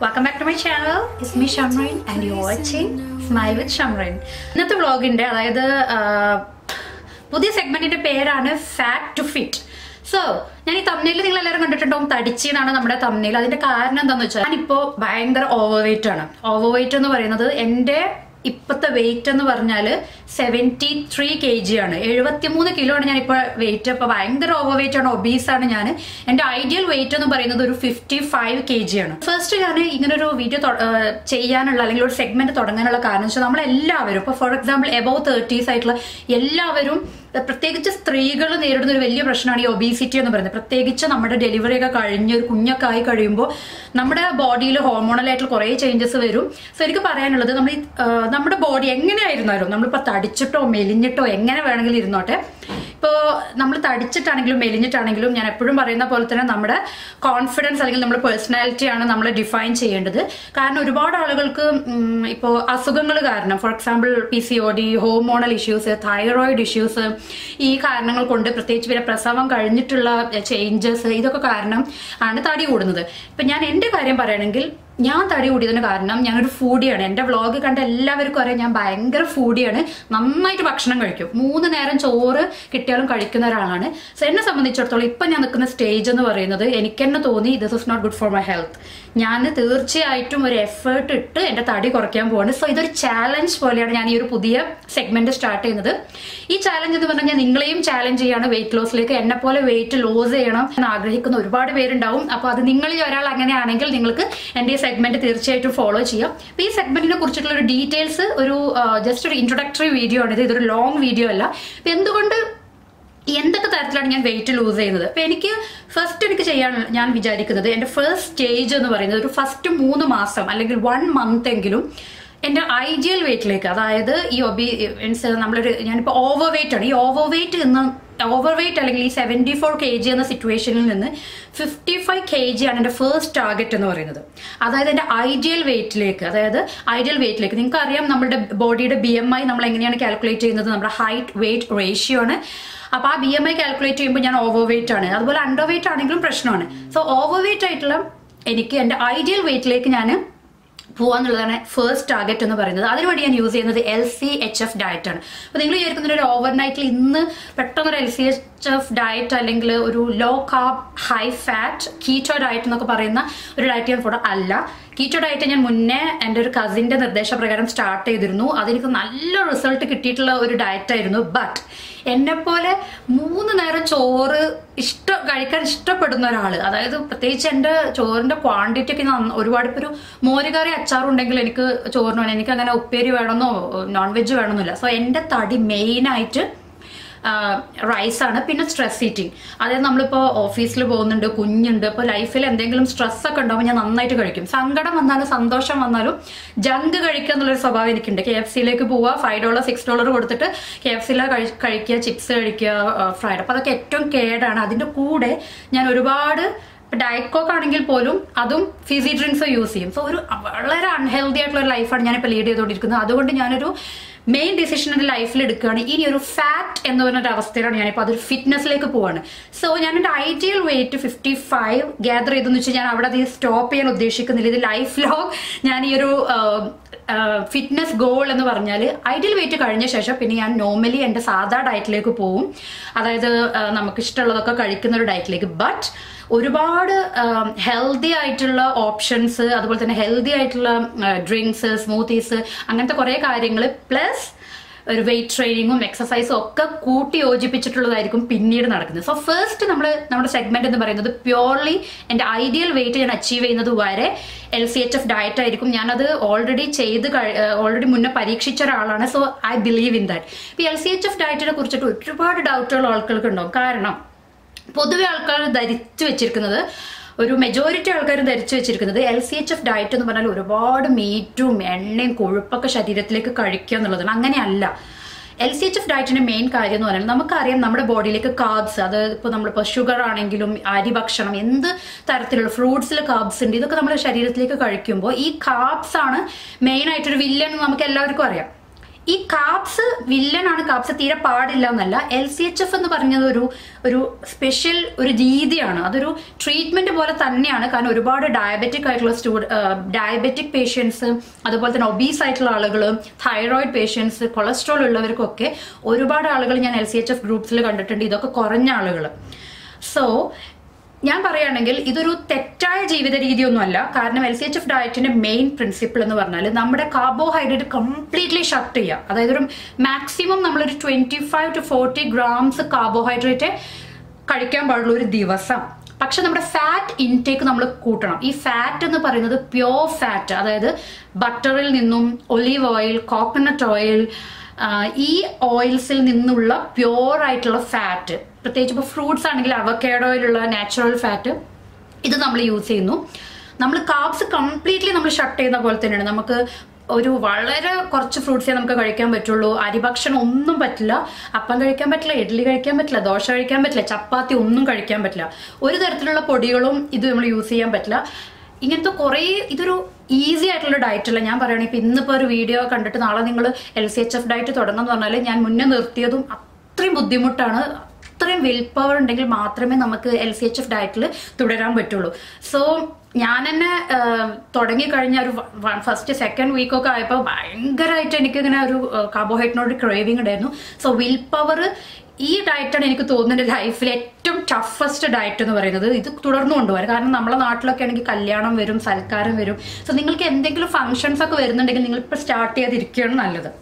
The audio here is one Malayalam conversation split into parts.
welcome back to my channel is me Shamrin and you watching smile with Shamrin ഇന്നത്തെ വ്ളോഗിന്റെ അതായത് ആ, പുതിയ സെഗ്മെന്റിന്റെ പേരാണ് ഫാറ്റ് ടു ഫിറ്റ് സോ ഞാൻ ഈ തമ്മിൽ നിങ്ങൾ എല്ലാവരും കണ്ടിട്ടുണ്ടാവും തടിച്ചി എന്നാണ് നമ്മുടെ തമ്മിൽ അതിന്റെ കാരണം എന്താണെന്ന് വെച്ചാൽ ഞാനിപ്പോ ഭയങ്കര ഓവർ വെയിറ്റ് ആണ് ഓവർ വെയിറ്റ് എന്ന് പറയുന്നത് എന്റെ ഇപ്പോഴത്തെ വെയിറ്റ് എന്ന് പറഞ്ഞാൽ സെവൻറ്റി ത്രീ കെ ജി ആണ് എഴുപത്തിമൂന്ന് കിലോ ആണ് ഞാൻ ഇപ്പോൾ വെയിറ്റ് അപ്പോൾ ഭയങ്കര ഓവർ വെയിറ്റ് ആണ് ഒബീസ് ആണ് ഞാൻ എൻ്റെ ഐഡിയൽ വെയിറ്റ് എന്ന് പറയുന്നത് ഒരു ഫിഫ്റ്റി ഫൈവ് കെ ജി ആണ് ഫസ്റ്റ് ഞാൻ ഇങ്ങനെ ഒരു വീഡിയോ ചെയ്യാനുള്ള അല്ലെങ്കിൽ ഒരു സെഗ്മെന്റ് തുടങ്ങാനുള്ള കാരണം വെച്ചാൽ നമ്മളെല്ലാവരും ഇപ്പോൾ ഫോർ എക്സാമ്പിൾ എബവ് തേർട്ടീസ് ആയിട്ടുള്ള എല്ലാവരും പ്രത്യേകിച്ച് സ്ത്രീകൾ നേരിടുന്ന ഒരു വലിയ പ്രശ്നമാണ് ഈ ഒബീസിറ്റി എന്ന് പറയുന്നത് പ്രത്യേകിച്ച് നമ്മുടെ ഡെലിവറി ഒക്കെ കഴിഞ്ഞ് ഒരു കുഞ്ഞൊക്കെ ആയി കഴിയുമ്പോൾ നമ്മുടെ ബോഡിയിൽ ഹോർമോണലായിട്ടുള്ള കുറേ ചേഞ്ചസ് വരും സോ എനിക്ക് പറയാനുള്ളത് നമ്മൾ ഈ ആ, നമ്മുടെ ബോഡി എങ്ങനെയായിരുന്നാലും നമ്മളിപ്പോൾ തടിച്ചിട്ടോ മെലിഞ്ഞിട്ടോ എങ്ങനെ വേണമെങ്കിലും ഇരുന്നോട്ടെ ഇപ്പോൾ നമ്മൾ തടിച്ചിട്ടാണെങ്കിലും മെലിഞ്ഞിട്ടാണെങ്കിലും ഞാൻ എപ്പോഴും പറയുന്ന പോലെ തന്നെ നമ്മുടെ കോൺഫിഡൻസ് അല്ലെങ്കിൽ നമ്മുടെ പേഴ്സണാലിറ്റിയാണ് നമ്മൾ ഡിഫൈൻ ചെയ്യേണ്ടത് കാരണം ഒരുപാട് ആളുകൾക്ക് ഇപ്പോൾ അസുഖങ്ങൾ കാരണം for example P C O D hormonal issues thyroid issues ഈ കാരണങ്ങൾ കൊണ്ട് പ്രത്യേകിച്ച് പിന്നെ പ്രസവം കഴിഞ്ഞിട്ടുള്ള ചേഞ്ചസ് ഇതൊക്കെ കാരണം ആണ് തടി കൂടുന്നത് ഇപ്പം ഞാൻ എൻ്റെ കാര്യം പറയുകയാണെങ്കിൽ ഞാൻ തടി കൂടിയതിന് കാരണം ഞാനൊരു ഫൂഡിയാണ് എൻ്റെ വ്ളോഗ് കണ്ട എല്ലാവർക്കും അറിയാം ഞാൻ ഭയങ്കര ഫൂഡിയാണ് നന്നായിട്ട് ഭക്ഷണം കഴിക്കും മൂന്ന് നേരം ചോറ് കിട്ടിയാലും കഴിക്കുന്ന ഒരാളാണ് സോ എന്നെ സംബന്ധിച്ചിടത്തോളം ഇപ്പം ഞാൻ നിൽക്കുന്ന സ്റ്റേജ് എന്ന് പറയുന്നത് എനിക്ക് തന്നെ തോന്നി this is not good for my health ഞാൻ തീർച്ചയായിട്ടും ഒരു എഫേർട്ട് ഇട്ട് എൻ്റെ തടി കുറയ്ക്കാൻ പോവാണ് സോ ഇതൊരു ചാലഞ്ച് പോലെയാണ് ഞാൻ ഈ ഒരു പുതിയ സെഗ്മെന്റ് സ്റ്റാർട്ട് ചെയ്യുന്നത് ഈ ചാലഞ്ച് എന്ന് പറഞ്ഞാൽ നിങ്ങളെയും ചാലഞ്ച് ചെയ്യാണ് വെയിറ്റ് ലോസിലേക്ക് എന്നെ പോലെ വെയിറ്റ് ലോസ് ചെയ്യണം എന്ന് ആഗ്രഹിക്കുന്ന ഒരുപാട് പേരുണ്ടാവും അപ്പോൾ അത് നിങ്ങളിൽ ഒരാൾ അങ്ങനെയാണെങ്കിൽ നിങ്ങൾക്ക് എൻ്റെ ഈ സെഗ്മെന്റ് തീർച്ചയായിട്ടും ഫോളോ ചെയ്യാം അപ്പോൾ ഈ സെഗ്മെന്റിനെ കുറിച്ചിട്ടുള്ള ഒരു ഡീറ്റെയിൽസ് ഒരു ജസ്റ്റ് ഒരു ഇൻട്രൊഡക്ടറി വീഡിയോ ആണ് ഇത് ഇതൊരു ലോങ് വീഡിയോ അല്ല അപ്പോൾ എന്തുകൊണ്ട് എന്തൊക്കെ തരത്തിലാണ് ഞാൻ വെയിറ്റ് ലൂസ് ചെയ്യുന്നത് അപ്പൊ എനിക്ക് ഫസ്റ്റ് എനിക്ക് ചെയ്യാൻ ഞാൻ വിചാരിക്കുന്നത് എന്റെ ഫസ്റ്റ് സ്റ്റേജ് എന്ന് പറയുന്നത് ഒരു ഫസ്റ്റ് മൂന്ന് മാസം അല്ലെങ്കിൽ വൺ മന്ത് എങ്കിലും എന്റെ ഐഡിയൽ വെയിറ്റിലേക്ക് അതായത് ഈ ഒബി മീൻസ് നമ്മളൊരു ഞാനിപ്പോൾ ഓവർ വെയിറ്റ് ആണ് ഈ ഓവർ വെയിറ്റ് എന്ന് ഓവർ വെയിറ്റ് അല്ലെങ്കിൽ ഈ സെവൻറ്റി ഫോർ കെ ജി എന്ന സിറ്റുവേഷനിൽ നിന്ന് ഫിഫ്റ്റി ഫൈവ് കെ ജി ആണ് എൻ്റെ ഫസ്റ്റ് ടാർഗറ്റ് എന്ന് പറയുന്നത് അതായത് എൻ്റെ ഐഡിയൽ വെയിറ്റിലേക്ക് അതായത് ഐഡിയൽ വെയിറ്റിലേക്ക് നിങ്ങൾക്ക് അറിയാം നമ്മുടെ ബോഡിയുടെ ബി എം ഐ നമ്മൾ എങ്ങനെയാണ് കാൽക്കുലേറ്റ് ചെയ്യുന്നത് നമ്മുടെ ഹൈറ്റ് വെയിറ്റ് റേഷ്യോ ആണ് അപ്പൊ ആ ബി എം ഐ കാൽക്കുലേറ്റ് ചെയ്യുമ്പോൾ ഞാൻ ഓവർ വെയിറ്റ് ആണ് അതുപോലെ അണ്ടർ വെയിറ്റ് ആണെങ്കിലും പ്രശ്നമാണ് സോ ഓവർ വെയിറ്റ് ആയിട്ടുള്ള എനിക്ക് എൻ്റെ ഐഡിയൽ വെയിറ്റിലേക്ക് ഞാൻ പോവാന്നുള്ളതാണ് ഫസ്റ്റ് ടാർഗറ്റ് എന്ന് പറയുന്നത് അതിനുവേണ്ടി ഞാൻ യൂസ് ചെയ്യുന്നത് L C H F diet ആണ് അപ്പൊ നിങ്ങൾ വിചാരിക്കുന്ന ഒരു ഓവർ നൈറ്റിൽ ഇന്ന് പെട്ടെന്ന് ഒരു L C H F diet അല്ലെങ്കിൽ ഒരു low carb high fat keto diet എന്നൊക്കെ പറയുന്ന ഒരു ഡയറ്റ് ഞാൻ ഫോട്ടോ അല്ല കീറ്റോ ഡയറ്റ് ഞാൻ മുന്നേ എൻ്റെ ഒരു കസിന്റെ നിർദ്ദേശപ്രകാരം സ്റ്റാർട്ട് ചെയ്തിരുന്നു അതെനിക്ക് നല്ല റിസൾട്ട് കിട്ടിയിട്ടുള്ള ഒരു ഡയറ്റ് ആയിരുന്നു ബട്ട് എന്നെ പോലെ മൂന്ന് നേരം ചോറ് ഇഷ്ടം കഴിക്കാൻ ഇഷ്ടപ്പെടുന്ന ഒരാൾ അതായത് പ്രത്യേകിച്ച് എൻ്റെ ചോറിന്റെ ക്വാണ്ടിറ്റി ഒക്കെ നന്ന- ഒരുപാട് ഇപ്പൊ ഒരു മോരുകറി അച്ചാറുണ്ടെങ്കിൽ എനിക്ക് ചോറിന് വേണം എനിക്ക് അങ്ങനെ ഉപ്പേരി വേണമെന്നോ നോൺ വെജ് വേണമെന്നില്ല സോ എൻ്റെ തടി മെയിനായിട്ട് റൈസ് ആണ് പിന്നെ സ്ട്രെസ് ഈറ്റിംഗ് അതായത് നമ്മളിപ്പോൾ ഓഫീസിൽ പോകുന്നുണ്ട് കുഞ്ഞുണ്ട് ഇപ്പോൾ ലൈഫിൽ എന്തെങ്കിലും സ്ട്രെസ് ഒക്കെ ഉണ്ടാകുമ്പോൾ ഞാൻ നന്നായിട്ട് കഴിക്കും സങ്കടം വന്നാലും സന്തോഷം വന്നാലും ജങ്ക് കഴിക്കുക എന്നുള്ളൊരു സ്വഭാവം എനിക്കുണ്ട് കെ എഫ് സിയിലേക്ക് പോവുക ഫൈവ് ഡോളർ സിക്സ് ഡോളർ കൊടുത്തിട്ട് കെ എഫ് സിയിലെ കഴിക്കുക ചിപ്സ് കഴിക്കുക ഫ്രൈഡ് അപ്പോൾ അതൊക്കെ ഏറ്റവും കേടാണ് അതിൻ്റെ കൂടെ ഞാൻ ഒരുപാട് ഡയറ്റ് കോക്ക് ആണെങ്കിൽ പോലും അതും ഫിസി ഡ്രിങ്ക്സ് യൂസ് ചെയ്യും സോ ഒരു വളരെ അൺഹെൽത്തി ആയിട്ടുള്ള ഒരു ലൈഫാണ് ഞാനിപ്പോൾ ലീഡ് ചെയ്തുകൊണ്ടിരിക്കുന്നത് അതുകൊണ്ട് ഞാനൊരു മെയിൻ ഡിസിഷൻ എൻ്റെ ലൈഫിൽ എടുക്കുകയാണ് ഇനി ഒരു ഫാറ്റ് എന്ന് പറഞ്ഞ ഒരു അവസ്ഥയിലാണ് ഞാനിപ്പോൾ അതൊരു ഫിറ്റ്നസ്സിലേക്ക് പോവാണ് സോ ഞാൻ എൻ്റെ ideal weight fifty five gather ചെയ്തെന്ന് വെച്ചാൽ ഞാൻ അവിടെ അത് സ്റ്റോപ്പ് ചെയ്യാൻ ഉദ്ദേശിക്കുന്നില്ല ഇത് ലൈഫ് ലോങ് ഞാൻ ഈ ഒരു ഫിറ്റ്നസ് ഗോൾ എന്ന് പറഞ്ഞാൽ ഐഡിയൽ വെയിറ്റ് കഴിഞ്ഞ ശേഷം പിന്നെ ഞാൻ നോർമലി എൻ്റെ സാധാ ഡയറ്റിലേക്ക് പോവും അതായത് ആ, നമുക്ക് ഇഷ്ടമുള്ളതൊക്കെ കഴിക്കുന്ന ഒരു ഡയറ്റിലേക്ക് ബട്ട് ഒരുപാട് ഹെൽത്തി ആയിട്ടുള്ള ഓപ്ഷൻസ് അതുപോലെ തന്നെ ഹെൽത്തി ആയിട്ടുള്ള ഡ്രിങ്ക്സ് സ്മൂത്തീസ് അങ്ങനത്തെ കുറേ കാര്യങ്ങൾ പ്ലസ് ഒരു വെയിറ്റ് ട്രെയിനിങ്ങും എക്സസൈസും ഒക്കെ കൂട്ടി യോജിപ്പിച്ചിട്ടുള്ളതായിരിക്കും പിന്നീട് നടക്കുന്നത് സോ ഫസ്റ്റ് നമ്മൾ നമ്മുടെ സെഗ്മെന്റ് എന്ന് പറയുന്നത് പ്യോർലി എൻ്റെ ഐഡിയൽ വെയിറ്റ് ഞാൻ അച്ചീവ് ചെയ്യുന്നത് വരെ L C H F diet ആയിരിക്കും ഞാനത് ഓൾറെഡി ചെയ്ത് ഓൾറെഡി മുന്നേ പരീക്ഷിച്ച ഒരാളാണ് so I believe in that ഇപ്പോൾ എൽ സി എച്ച് എഫ് ഡയറ്റിനെ കുറിച്ചിട്ട് ഒരുപാട് ഡൗട്ടുകൾ ആൾക്കാർക്ക് ഉണ്ടാവും കാരണം പൊതുവെ ആൾക്കാർ ധരിച്ചു വെച്ചിരിക്കുന്നത് ഒരു മെജോറിറ്റി ആൾക്കാർ ധരിച്ചു വെച്ചിരിക്കുന്നത് L C H F diet എന്ന് പറഞ്ഞാൽ ഒരുപാട് മീറ്റും എണ്ണയും കൊഴുപ്പൊക്കെ ശരീരത്തിലേക്ക് കഴിക്കുക എന്നുള്ളതാണ് അങ്ങനെയല്ല എൽ സി എച്ച് എഫ് ഡയറ്റിന്റെ മെയിൻ കാര്യം എന്ന് പറഞ്ഞാൽ നമുക്കറിയാം നമ്മുടെ ബോഡിയിലേക്ക് കാർബ്സ് അത് ഇപ്പോൾ നമ്മളിപ്പോൾ ഷുഗർ ആണെങ്കിലും അരി ഭക്ഷണം എന്ത് തരത്തിലുള്ള ഫ്രൂട്ട്സിൽ കാർബ്സ് ഉണ്ട് ഇതൊക്കെ നമ്മുടെ ശരീരത്തിലേക്ക് കഴിക്കുമ്പോൾ ഈ കാർബ്സ് ആണ് മെയിൻ ആയിട്ടൊരു വില്ലൻ എന്ന് നമുക്ക് എല്ലാവർക്കും അറിയാം ഈ കാപ്സ് വില്ലനാണ് കാപ്സ് തീരെ പാടില്ല എന്നല്ല എൽ സി എച്ച് എഫ് എന്ന് പറഞ്ഞത് ഒരു ഒരു സ്പെഷ്യൽ ഒരു രീതിയാണ് അതൊരു ട്രീറ്റ്മെന്റ് പോലെ തന്നെയാണ് കാരണം ഒരുപാട് ഡയബറ്റിക് ആയിട്ടുള്ള സ്റ്റൂ ഡയബറ്റിക് പേഷ്യൻസ് അതുപോലെ തന്നെ ഒബീസ് ആയിട്ടുള്ള ആളുകൾ തൈറോയിഡ് പേഷ്യൻസ് കൊളസ്ട്രോൾ ഉള്ളവർക്കൊക്കെ ഒരുപാട് ആളുകൾ ഞാൻ എൽ സി എച്ച് എഫ് ഗ്രൂപ്പ്സിൽ കണ്ടിട്ടുണ്ട് ഇതൊക്കെ കുറഞ്ഞ ആളുകൾ സോ ഞാൻ പറയുകയാണെങ്കിൽ ഇതൊരു തെറ്റായ ജീവിത രീതിയൊന്നുമല്ല കാരണം എൽ സി എച്ച് എഫ് ഡയറ്റിന്റെ മെയിൻ പ്രിൻസിപ്പിൾ എന്ന് പറഞ്ഞാൽ നമ്മുടെ കാർബോഹൈഡ്രേറ്റ് കംപ്ലീറ്റ്ലി ഷട്ട് ചെയ്യുക അതായത് ഒരു മാക്സിമം നമ്മളൊരു twenty five to forty grams carbohydrate കഴിക്കാൻ പാടുള്ള ഒരു ദിവസം പക്ഷെ നമ്മുടെ ഫാറ്റ് ഇൻടേക്ക് നമ്മൾ കൂട്ടണം ഈ ഫാറ്റ് എന്ന് പറയുന്നത് പ്യോർ ഫാറ്റ് അതായത് ബട്ടറിൽ നിന്നും ഒലീവ് ഓയിൽ കോക്കനട്ട് ഓയിൽ ഈ ഓയിൽസിൽ നിന്നുള്ള പ്യോർ ആയിട്ടുള്ള ഫാറ്റ് പ്രത്യേകിച്ച് ഇപ്പോൾ ഫ്രൂട്ട്സ് ആണെങ്കിൽ അവക്കേഡോയിലുള്ള നാച്ചുറൽ ഫാറ്റ് ഇത് നമ്മൾ യൂസ് ചെയ്യുന്നു നമ്മൾ കാബ്സ് കംപ്ലീറ്റ്ലി നമ്മൾ ഷട്ട് ചെയ്യുന്ന പോലെ തന്നെയാണ് നമുക്ക് ഒരു വളരെ കുറച്ച് ഫ്രൂട്ട്സേ നമുക്ക് കഴിക്കാൻ പറ്റുള്ളൂ അരിഭക്ഷണം ഒന്നും പറ്റില്ല അപ്പം കഴിക്കാൻ പറ്റില്ല ഇഡ്ഡലി കഴിക്കാൻ പറ്റില്ല ദോശ കഴിക്കാൻ പറ്റില്ല ചപ്പാത്തി ഒന്നും കഴിക്കാൻ പറ്റില്ല ഒരു തരത്തിലുള്ള പൊടികളും ഇത് നമ്മൾ യൂസ് ചെയ്യാൻ പറ്റില്ല ഇങ്ങനത്തെ കുറേ ഇതൊരു ഈസി ആയിട്ടുള്ള ഡയറ്റ് അല്ല ഞാൻ പറയുകയാണെങ്കിൽ ഇപ്പം ഇന്നിപ്പോൾ ഒരു വീഡിയോ കണ്ടിട്ട് നാളെ നിങ്ങൾ L C H F diet തുടങ്ങുമെന്ന് പറഞ്ഞാൽ ഞാൻ മുന്നേ നിർത്തിയതും അത്രയും ബുദ്ധിമുട്ടാണ് അത്രയും വിൽ പവർ ഉണ്ടെങ്കിൽ മാത്രമേ നമുക്ക് എൽ സി എച്ച് എഫ് ഡയറ്റിൽ തുടരാൻ പറ്റുള്ളൂ സോ ഞാൻ തന്നെ തുടങ്ങി കഴിഞ്ഞ ഒരു ഫസ്റ്റ് സെക്കൻഡ് വീക്കൊക്കെ ആയപ്പോൾ ഭയങ്കരമായിട്ട് എനിക്കിങ്ങനെ ഒരു കാർബോഹൈഡ്രേറ്റിനോട് ക്രേവിംഗ് ഉണ്ടായിരുന്നു സോ വിൽ പവർ ഈ ഡയറ്റാണ് എനിക്ക് തോന്നുന്നത് ലൈഫിൽ ഏറ്റവും ടഫസ്റ്റ് ഡയറ്റ് എന്ന് പറയുന്നത് ഇത് തുടർന്നു കൊണ്ടുപോകാൻ കാരണം നമ്മളെ നാട്ടിലൊക്കെ ആണെങ്കിൽ കല്യാണം വരും സൽക്കാരം വരും സോ നിങ്ങൾക്ക് എന്തെങ്കിലും ഫംഗ്ഷൻസ് ഒക്കെ വരുന്നുണ്ടെങ്കിൽ നിങ്ങൾ ഇപ്പോൾ സ്റ്റാർട്ട് ചെയ്യാതിരിക്കുകയാണ് നല്ലത്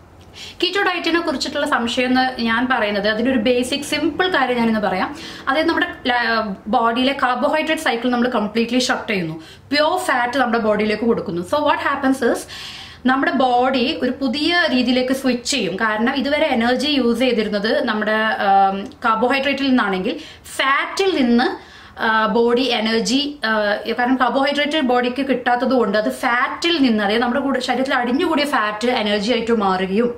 കീറ്റോ ഡയറ്റിനെ കുറിച്ചിട്ടുള്ള സംശയം എന്ന് ഞാൻ പറയുന്നത് അതിൻ്റെ ഒരു ബേസിക് സിമ്പിൾ കാര്യം ഞാനിന്ന് പറയാം അതായത് നമ്മുടെ ബോഡിയിലെ കാർബോഹൈഡ്രേറ്റ് സൈക്കിൾ നമ്മൾ കംപ്ലീറ്റ്ലി ഷട്ട് ചെയ്യുന്നു പ്യോർ ഫാറ്റ് നമ്മുടെ ബോഡിയിലേക്ക് കൊടുക്കുന്നു സോ വാട്ട് ഹാപ്പൻസ് ഇസ് നമ്മുടെ ബോഡി ഒരു പുതിയ രീതിയിലേക്ക് സ്വിച്ച് ചെയ്യും കാരണം ഇതുവരെ എനർജി യൂസ് ചെയ്തിരുന്നത് നമ്മുടെ കാർബോഹൈഡ്രേറ്റിൽ നിന്നാണെങ്കിൽ ഫാറ്റിൽ നിന്ന് ബോഡി എനർജി കാരണം കാർബോഹൈഡ്രേറ്റ് ബോഡിക്ക് കിട്ടാത്തത് കൊണ്ട് അത് ഫാറ്റിൽ നിന്ന് അതായത് നമ്മുടെ കൂടെ ശരീരത്തിൽ അടിഞ്ഞുകൂടിയ ഫാറ്റ് എനർജി ആയിട്ട് മാറുകയും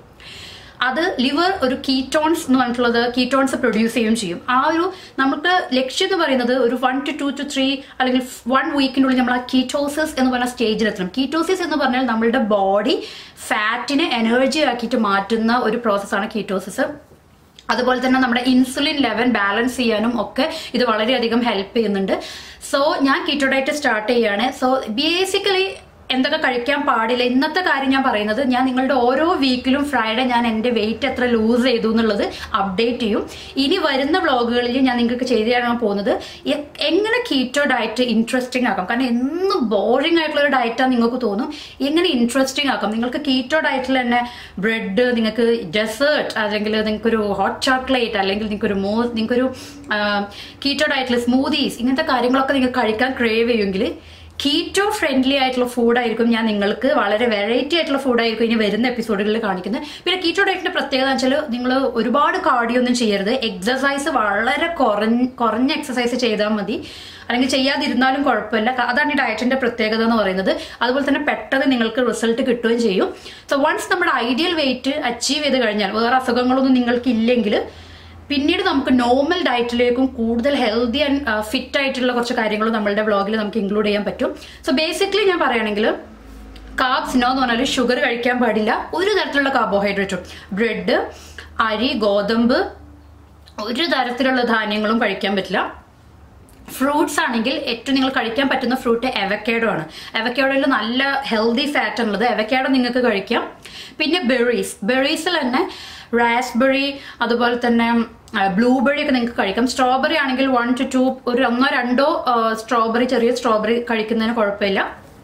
അത് ലിവർ ഒരു കീറ്റോൺസ് എന്ന് പറഞ്ഞിട്ടുള്ളത് കീറ്റോൺസ് പ്രൊഡ്യൂസ് ചെയ്യുകയും ചെയ്യും ആ ഒരു നമുക്ക് ലക്ഷ്യം എന്ന് പറയുന്നത് ഒരു one to two to three അല്ലെങ്കിൽ വൺ വീക്കിനുള്ളിൽ നമ്മൾ ആ കീറ്റോസിസ് എന്ന് പറഞ്ഞ സ്റ്റേജിലെത്തണം കീറ്റോസിസ് എന്ന് പറഞ്ഞാൽ നമ്മളുടെ ബോഡി ഫാറ്റിനെ എനർജി ആക്കിയിട്ട് മാറ്റുന്ന ഒരു പ്രോസസ്സാണ് കീറ്റോസിസ് അതുപോലെ തന്നെ നമ്മുടെ ഇൻസുലിൻ ലെവൽ ബാലൻസ് ചെയ്യാനും ഒക്കെ ഇത് വളരെയധികം ഹെൽപ്പ് ചെയ്യുന്നുണ്ട് സോ ഞാൻ കീറ്റോ ഡയറ്റ് സ്റ്റാർട്ട് ചെയ്യാണ് സോ ബേസിക്കലി എന്തൊക്കെ കഴിക്കാൻ പാടില്ല ഇന്നത്തെ കാര്യം ഞാൻ പറയുന്നത് ഞാൻ നിങ്ങളുടെ ഓരോ വീക്കിലും ഫ്രൈഡേ ഞാൻ എൻ്റെ വെയിറ്റ് എത്ര ലൂസ് ചെയ്തു എന്നുള്ളത് അപ്ഡേറ്റ് ചെയ്യും ഇനി വരുന്ന വ്ളോഗുകളിൽ ഞാൻ നിങ്ങൾക്ക് ചെയ്തു തരാൻ പോകുന്നത് എങ്ങനെ കീറ്റോ ഡയറ്റ് ഇൻട്രസ്റ്റിംഗ് ആക്കാം കാരണം എന്നും ബോറിംഗ് ആയിട്ടുള്ള ഒരു ഡയറ്റാണ് നിങ്ങൾക്ക് തോന്നും എങ്ങനെ ഇൻട്രസ്റ്റിംഗ് ആക്കാം നിങ്ങൾക്ക് കീറ്റോ ഡയറ്റിൽ തന്നെ ബ്രെഡ് നിങ്ങൾക്ക് ഡെസേർട്ട് അല്ലെങ്കിൽ നിങ്ങൾക്കൊരു ഹോട്ട് ചോക്ലേറ്റ് അല്ലെങ്കിൽ നിങ്ങൾക്കൊരു മോ നിങ്ങൾക്കൊരു കീറ്റോ ഡയറ്റിൽ സ്മൂതീസ് ഇങ്ങനത്തെ കാര്യങ്ങളൊക്കെ നിങ്ങൾക്ക് കഴിക്കാൻ ക്രേവ് ചെയ്യുമെങ്കിൽ കീറ്റോ ഫ്രണ്ട്ലി ആയിട്ടുള്ള ഫുഡായിരിക്കും ഞാൻ നിങ്ങൾക്ക് വളരെ വെറൈറ്റി ആയിട്ടുള്ള ഫുഡായിരിക്കും ഇനി വരുന്ന എപ്പിസോഡുകളിൽ കാണിക്കുന്നത് പിന്നെ കീറ്റോ ഡയറ്റിന്റെ പ്രത്യേകത വെച്ചാൽ നിങ്ങൾ ഒരുപാട് കാർഡിയോ ഒന്നും ചെയ്യരുത് എക്സസൈസ് വളരെ കുറഞ്ഞ കുറഞ്ഞ എക്സസൈസ് ചെയ്താൽ മതി അല്ലെങ്കിൽ ചെയ്യാതിരുന്നാലും കുഴപ്പമില്ല അതാണ് ഈ ഡയറ്റിന്റെ പ്രത്യേകത എന്ന് പറയുന്നത് അതുപോലെ തന്നെ പെട്ടെന്ന് നിങ്ങൾക്ക് റിസൾട്ട് കിട്ടുകയും ചെയ്യും സോ വൺസ് നമ്മുടെ ഐഡിയൽ വെയിറ്റ് അച്ചീവ് ചെയ്ത് കഴിഞ്ഞാൽ വേറെ അസുഖങ്ങളൊന്നും നിങ്ങൾക്ക് ഇല്ലെങ്കിൽ പിന്നീട് നമുക്ക് നോർമൽ ഡയറ്റിലേക്കും കൂടുതൽ ഹെൽത്തി ആൻഡ് ഫിറ്റ് ആയിട്ടുള്ള കുറച്ച് കാര്യങ്ങൾ നമ്മളുടെ വ്ളോഗിൽ നമുക്ക് ഇൻക്ലൂഡ് ചെയ്യാൻ പറ്റും സോ ബേസിക്കലി ഞാൻ പറയുകയാണെങ്കിൽ കാബ്സ് നോ എന്ന് പറഞ്ഞാൽ ഷുഗർ കഴിക്കാൻ പാടില്ല ഒരു തരത്തിലുള്ള കാർബോഹൈഡ്രേറ്റും ബ്രെഡ് അരി ഗോതമ്പ് ഒരു തരത്തിലുള്ള ധാന്യങ്ങളും കഴിക്കാൻ പറ്റില്ല ഫ്രൂട്ട്സ് ആണെങ്കിൽ ഏറ്റവും നിങ്ങൾ കഴിക്കാൻ പറ്റുന്ന ഫ്രൂട്ട് എവക്കേഡോ ആണ് എവക്കേഡോയിൽ നല്ല ഹെൽത്തി ഫാറ്റ് ഉള്ളത് എവക്കേഡോ നിങ്ങൾക്ക് കഴിക്കാം പിന്നെ ബെറീസ് ബെറീസിൽ തന്നെ റാസ്ബെറി അതുപോലെ തന്നെ ബ്ലൂബെറി ഒക്കെ നിങ്ങൾക്ക് കഴിക്കാം സ്ട്രോബെറി ആണെങ്കിൽ വൺ ടു ടു ഒരു ഒന്നോ രണ്ടോ സ്ട്രോബെറി ചെറിയ സ്ട്രോബെറി കഴിക്കുന്നതിന് കുഴപ്പമില്ല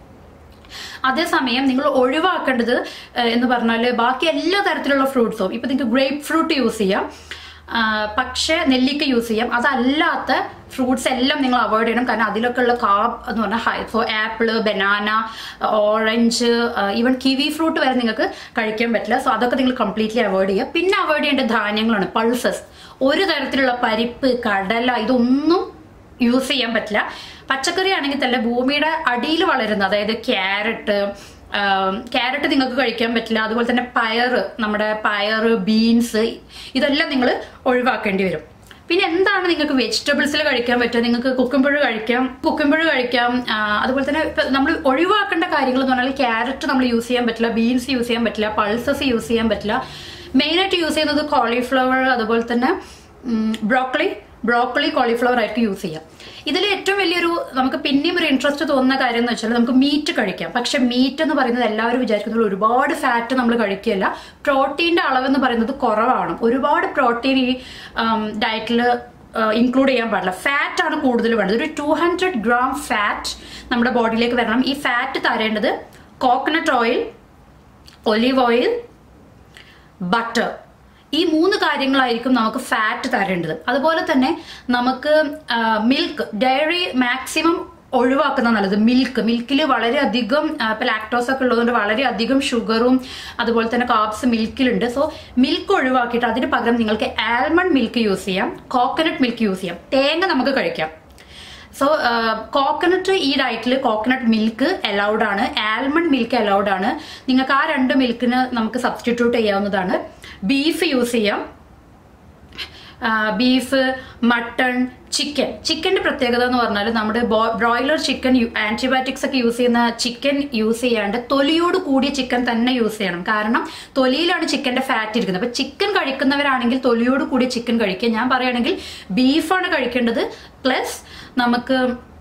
അതേസമയം നിങ്ങൾ ഒഴിവാക്കേണ്ടത് എന്ന് പറഞ്ഞാൽ ബാക്കി എല്ലാ തരത്തിലുള്ള ഫ്രൂട്ട്സും ഇപ്പൊ നിങ്ങൾക്ക് ഗ്രേപ്പ് ഫ്രൂട്ട് യൂസ് ചെയ്യാം പക്ഷേ നെല്ലിക്ക യൂസ് ചെയ്യാം അതല്ലാത്ത ഫ്രൂട്ട്സ് എല്ലാം നിങ്ങൾ അവോയ്ഡ് ചെയ്യണം കാരണം അതിലൊക്കെ ഉള്ള കാബ് എന്ന് പറഞ്ഞാൽ high so apple banana orange even kiwi fruit വരെ നിങ്ങൾക്ക് കഴിക്കാൻ പറ്റില്ല സോ അതൊക്കെ നിങ്ങൾ കംപ്ലീറ്റ്ലി അവോയ്ഡ് ചെയ്യുക പിന്നെ അവോയ്ഡ് ചെയ്യേണ്ട ധാന്യങ്ങളാണ് പൾസസ് ഒരു തരത്തിലുള്ള പരിപ്പ് കടല ഇതൊന്നും യൂസ് ചെയ്യാൻ പറ്റില്ല പച്ചക്കറി ആണെങ്കിൽ തന്നെ ഭൂമിയുടെ അടിയിൽ വളരുന്ന അതായത് ക്യാരറ്റ് ക്യാരറ്റ് നിങ്ങൾക്ക് കഴിക്കാൻ പറ്റില്ല അതുപോലെ തന്നെ പയറ് നമ്മുടെ പയറ് ബീൻസ് ഇതെല്ലാം നിങ്ങൾ ഒഴിവാക്കേണ്ടി വരും പിന്നെ എന്താണ് നിങ്ങൾക്ക് വെജിറ്റബിൾസിൽ കഴിക്കാൻ പറ്റുക നിങ്ങൾക്ക് കുക്കുമ്പഴ് കഴിക്കാം കുക്കുമ്പഴ് കഴിക്കാം ആ, അതുപോലെ തന്നെ ഇപ്പൊ നമ്മൾ ഒഴിവാക്കേണ്ട കാര്യങ്ങൾ എന്ന് പറഞ്ഞാൽ ക്യാരറ്റ് നമ്മൾ യൂസ് ചെയ്യാൻ പറ്റില്ല ബീൻസ് യൂസ് ചെയ്യാൻ പറ്റില്ല പൾസസ് യൂസ് ചെയ്യാൻ പറ്റില്ല മെയിനായിട്ട് യൂസ് ചെയ്യുന്നത് കോളിഫ്ലവർ അതുപോലെ തന്നെ ബ്രോക്കളി ബ്രോക്കളി കോളിഫ്ലവർ ആയിട്ട് യൂസ് ചെയ്യാം ഇതിൽ ഏറ്റവും വലിയൊരു നമുക്ക് പിന്നെയും ഒരു ഇൻട്രസ്റ്റ് തോന്നുന്ന കാര്യം എന്ന് വെച്ചാൽ നമുക്ക് മീറ്റ് കഴിക്കാം പക്ഷെ മീറ്റ് എന്ന് പറയുന്നത് എല്ലാവരും വിചാരിക്കുന്നത് ഒരുപാട് ഫാറ്റ് നമ്മൾ കഴിക്കുകയല്ല പ്രോട്ടീൻ്റെ അളവെന്ന് പറയുന്നത് കുറവാണ് ഒരുപാട് പ്രോട്ടീൻ ഈ ഡയറ്റിൽ ഇൻക്ലൂഡ് ചെയ്യാൻ പാടില്ല ഫാറ്റ് ആണ് കൂടുതൽ വേണ്ടത് ഒരു ടു ഹൺഡ്രഡ് ഗ്രാം ഫാറ്റ് നമ്മുടെ ബോഡിയിലേക്ക് വരണം ഈ ഫാറ്റ് തരേണ്ടത് coconut oil olive oil butter ഈ മൂന്ന് കാര്യങ്ങളായിരിക്കും നമുക്ക് ഫാറ്റ് തരേണ്ടത് അതുപോലെ തന്നെ നമുക്ക് മിൽക്ക് ഡയറി മാക്സിമം ഒഴിവാക്കുന്ന നല്ലത് മിൽക്ക് മിൽക്കിൽ വളരെയധികം ഇപ്പൊ ലാക്ടോസ് ഒക്കെ ഉള്ളതുകൊണ്ട് വളരെയധികം ഷുഗറും അതുപോലെ തന്നെ കാർബ്സ് മിൽക്കിലുണ്ട് സോ മിൽക്ക് ഒഴിവാക്കിയിട്ട് അതിന് പകരം നിങ്ങൾക്ക് ആൽമണ്ട് മിൽക്ക് യൂസ് ചെയ്യാം കോക്കനട്ട് മിൽക്ക് യൂസ് ചെയ്യാം തേങ്ങ നമുക്ക് കഴിക്കാം സോ കോക്കനട്ട് ഈ ഡയറ്റിൽ കോക്കനട്ട് മിൽക്ക് അലൗഡ് ആണ് ആൽമണ്ട് മിൽക്ക് അലൗഡ് ആണ് നിങ്ങൾക്ക് ആ രണ്ട് മിൽക്കിന് നമുക്ക് സബ്സ്റ്റിറ്റ്യൂട്ട് ചെയ്യാവുന്നതാണ് ബീഫ് യൂസ് ചെയ്യാം ബീഫ് മട്ടൺ ചിക്കൻ ചിക്കന്റെ പ്രത്യേകത എന്ന് പറഞ്ഞാൽ നമ്മുടെ ബ്രോയിലർ ചിക്കൻ ആന്റിബയോട്ടിക്സ് ഒക്കെ യൂസ് ചെയ്യുന്ന ചിക്കൻ യൂസ് ചെയ്യാണ്ട് തൊലിയോട് കൂടിയ ചിക്കൻ തന്നെ യൂസ് ചെയ്യണം കാരണം തൊലിയിലാണ് ചിക്കന്റെ ഫാറ്റ് ഇരിക്കുന്നത് അപ്പൊ ചിക്കൻ കഴിക്കുന്നവരാണെങ്കിൽ തൊലിയോട് കൂടിയ ചിക്കൻ കഴിക്കുക ഞാൻ പറയുകയാണെങ്കിൽ ബീഫാണ് കഴിക്കേണ്ടത് പ്ലസ് നമുക്ക്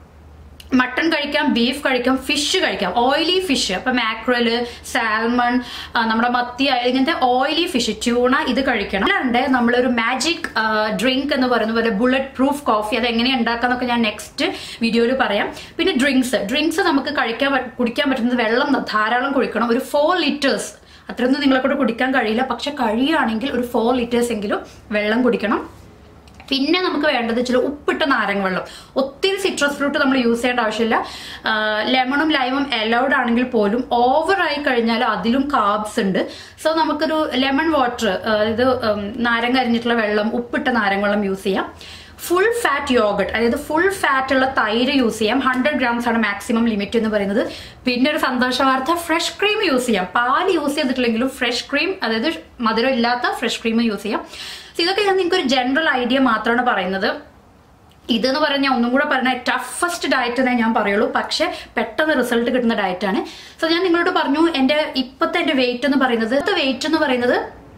മട്ടൺ കഴിക്കാം ബീഫ് കഴിക്കാം ഫിഷ് കഴിക്കാം ഓയിലി ഫിഷ് അപ്പൊ മാക്രല് സാൽമൺ നമ്മുടെ മത്തി ഇങ്ങനത്തെ ഓയിലി ഫിഷ് ട്യൂണ ഇത് കഴിക്കണം അല്ലാണ്ട് നമ്മളൊരു മാജിക് ഡ്രിങ്ക് എന്ന് പറയുന്ന പോലെ ബുള്ളറ്റ് പ്രൂഫ് കോഫി അത് എങ്ങനെ ഉണ്ടാക്കാന്നൊക്കെ ഞാൻ നെക്സ്റ്റ് വീഡിയോയിൽ പറയാം പിന്നെ ഡ്രിങ്ക്സ് ഡ്രിങ്ക്സ് നമുക്ക് കഴിക്കാൻ പറ്റ- കുടിക്കാൻ പറ്റുന്നത് വെള്ളം ധാരാളം കുടിക്കണം ഒരു ഫോർ ലിറ്റേഴ്സ് അത്രയൊന്നും നിങ്ങളെ കൊണ്ട് കുടിക്കാൻ കഴിയില്ല പക്ഷെ കഴിയുകയാണെങ്കിൽ ഒരു ഫോർ ലിറ്റേഴ്സ് എങ്കിലും വെള്ളം കുടിക്കണം പിന്നെ നമുക്ക് വേണ്ടത് ചില ഉപ്പിട്ട നാരങ്ങ വെള്ളം ഒത്തിരി സിട്രസ് ഫ്രൂട്ട് നമ്മൾ യൂസ് ചെയ്യേണ്ട ആവശ്യമില്ല ലെമണും ലൈമും അലൗഡ് ആണെങ്കിൽ പോലും ഓവർ ആയി കഴിഞ്ഞാൽ അതിലും കാർബ്സ് ഉണ്ട് സോ നമുക്കൊരു ലെമൺ വാട്ടർ അതായത് ഉം, നാരങ്ങ അരിഞ്ഞിട്ടുള്ള വെള്ളം ഉപ്പിട്ട നാരങ്ങ വെള്ളം യൂസ് ചെയ്യാം ഫുൾ ഫാറ്റ് യോഗട്ട് അതായത് ഫുൾ ഫാറ്റ് ഉള്ള തൈര് യൂസ് ചെയ്യാം ഹൺഡ്രഡ് ഗ്രാംസ് ആണ് മാക്സിമം ലിമിറ്റ് എന്ന് പറയുന്നത് പിന്നെ ഒരു സന്തോഷ വാർത്ത ഫ്രഷ് ക്രീം യൂസ് ചെയ്യാം പാൽ യൂസ് ചെയ്തിട്ടില്ലെങ്കിലും ഫ്രഷ് ക്രീം അതായത് മധുരം ഇല്ലാത്ത ഫ്രഷ് ക്രീം യൂസ് ചെയ്യാം So ഇതൊക്കെ ഞാൻ നിങ്ങൾക്ക് ഒരു ജനറൽ ഐഡിയ മാത്രമാണ് പറയുന്നത് ഇതെന്ന് പറഞ്ഞാൽ ഒന്നും കൂടെ പറഞ്ഞാൽ ടഫസ്റ്റ് ഡയറ്റ് എന്നേ ഞാൻ പറയുള്ളൂ പക്ഷെ പെട്ടെന്ന് റിസൾട്ട് കിട്ടുന്ന ഡയറ്റാണ് സോ ഞാൻ നിങ്ങളോട് പറഞ്ഞു എൻ്റെ ഇപ്പോഴത്തെ എൻ്റെ വെയിറ്റ് എന്ന് പറയുന്നത് വെയിറ്റ് എന്ന് പറയുന്നത്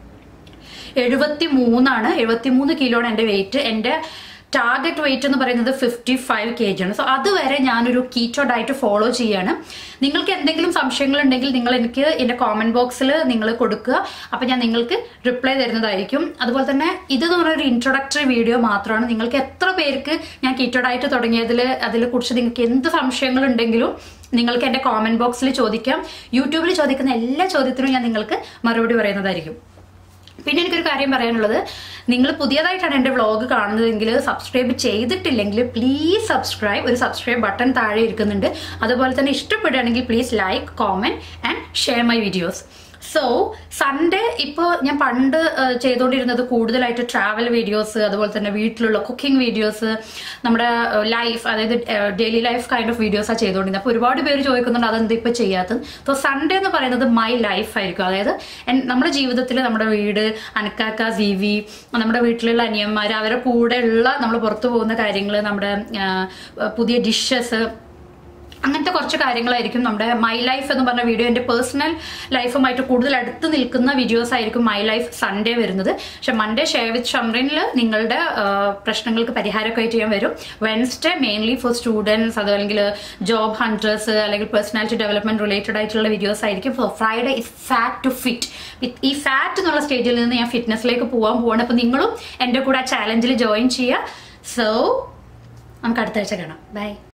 എഴുപത്തി മൂന്നാണ് എഴുപത്തി മൂന്ന് കിലോ ആണ് എൻ്റെ വെയിറ്റ് എൻ്റെ ടാർഗറ്റ് വെയിറ്റ് എന്ന് പറയുന്നത് ഫിഫ്റ്റി ഫൈവ് കെ ജി ആണ് സോ അതുവരെ ഞാനൊരു കീറ്റോ ഡയറ്റ് ഫോളോ ചെയ്യാണ് നിങ്ങൾക്ക് എന്തെങ്കിലും സംശയങ്ങൾ ഉണ്ടെങ്കിൽ നിങ്ങൾ എനിക്ക് എൻ്റെ കോമന്റ് ബോക്സിൽ നിങ്ങൾ കൊടുക്കുക അപ്പം ഞാൻ നിങ്ങൾക്ക് റിപ്ലൈ തരുന്നതായിരിക്കും അതുപോലെ തന്നെ ഇത് എന്ന് പറയുന്ന ഒരു ഇൻട്രൊഡക്ടറി വീഡിയോ മാത്രമാണ് നിങ്ങൾക്ക് എത്ര പേർക്ക് ഞാൻ കീറ്റോ ഡയറ്റ് തുടങ്ങിയതിൽ അതിനെ കുറിച്ച് നിങ്ങൾക്ക് എന്ത് സംശയങ്ങൾ ഉണ്ടെങ്കിലും നിങ്ങൾക്ക് എൻ്റെ കോമന്റ് ബോക്സിൽ ചോദിക്കാം യൂട്യൂബിൽ ചോദിക്കുന്ന എല്ലാ ചോദ്യത്തിനും ഞാൻ നിങ്ങൾക്ക് മറുപടി പറയുന്നതായിരിക്കും പിന്നെ എനിക്കൊരു കാര്യം പറയാനുള്ളത് നിങ്ങൾ പുതിയതായിട്ടാണ് എൻ്റെ വ്ളോഗ് കാണുന്നതെങ്കിൽ സബ്സ്ക്രൈബ് ചെയ്തിട്ടില്ലെങ്കിൽ പ്ലീസ് സബ്സ്ക്രൈബ് ഒരു സബ്സ്ക്രൈബ് ബട്ടൺ താഴെ ഇരിക്കുന്നുണ്ട് അതുപോലെ തന്നെ ഇഷ്ടപ്പെടുകയാണെങ്കിൽ please like comment and share my videos so Sunday ഇപ്പോൾ ഞാൻ പണ്ട് ഏഹ്, ചെയ്തുകൊണ്ടിരുന്നത് കൂടുതലായിട്ട് ട്രാവൽ വീഡിയോസ് അതുപോലെ തന്നെ വീട്ടിലുള്ള കുക്കിംഗ് വീഡിയോസ് നമ്മുടെ ലൈഫ് അതായത് ഡെയിലി ലൈഫ് കൈൻഡ് ഓഫ് വീഡിയോസാണ് ചെയ്തുകൊണ്ടിരുന്നത് അപ്പോൾ ഒരുപാട് പേര് ചോദിക്കുന്നുണ്ട് അതെന്ത് ഇപ്പോൾ ചെയ്യാത്തത് സോ സൺഡേ എന്ന് പറയുന്നത് മൈ ലൈഫ് ആയിരിക്കും അതായത് എൻ- നമ്മുടെ ജീവിതത്തിൽ നമ്മുടെ വീട് അനക്കാക്ക സി വി നമ്മുടെ വീട്ടിലുള്ള അനിയന്മാർ അവരുടെ കൂടെയുള്ള നമ്മൾ പുറത്തു പോകുന്ന കാര്യങ്ങൾ നമ്മുടെ ആ, പുതിയ ഡിഷസ് അങ്ങനത്തെ കുറച്ച് കാര്യങ്ങളായിരിക്കും നമ്മുടെ മൈ ലൈഫ് എന്ന് പറഞ്ഞ വീഡിയോ എൻ്റെ പേഴ്സണൽ ലൈഫുമായിട്ട് കൂടുതൽ അടുത്ത് നിൽക്കുന്ന വീഡിയോസ് ആയിരിക്കും മൈ ലൈഫ് സൺഡേ വരുന്നത് പക്ഷെ മൺഡേ ഷെയർ വിത്ത് ഷംറിനിൽ നിങ്ങളുടെ ആ, പ്രശ്നങ്ങൾക്ക് പരിഹാരമൊക്കെ ആയിട്ട് ഞാൻ വരും വെൻസ്ഡേ മെയിൻലി ഫോർ സ്റ്റുഡൻസ് അത് അല്ലെങ്കിൽ ജോബ് ഹൺഡേഴ്സ് അല്ലെങ്കിൽ പേഴ്സണാലിറ്റി ഡെവലപ്മെന്റ് റിലേറ്റഡ് ആയിട്ടുള്ള വീഡിയോസ് ആയിരിക്കും Friday is fat to fit ഈ ഫാറ്റ് എന്നുള്ള സ്റ്റേജിൽ നിന്ന് ഞാൻ ഫിറ്റ്നസ്സിലേക്ക് പോകാൻ പോവാണ് അപ്പോൾ നിങ്ങളും എൻ്റെ കൂടെ ആ ചാലഞ്ചിൽ ജോയിൻ ചെയ്യുക സോ നമുക്ക് അടുത്ത ആഴ്ച കാണാം ബൈ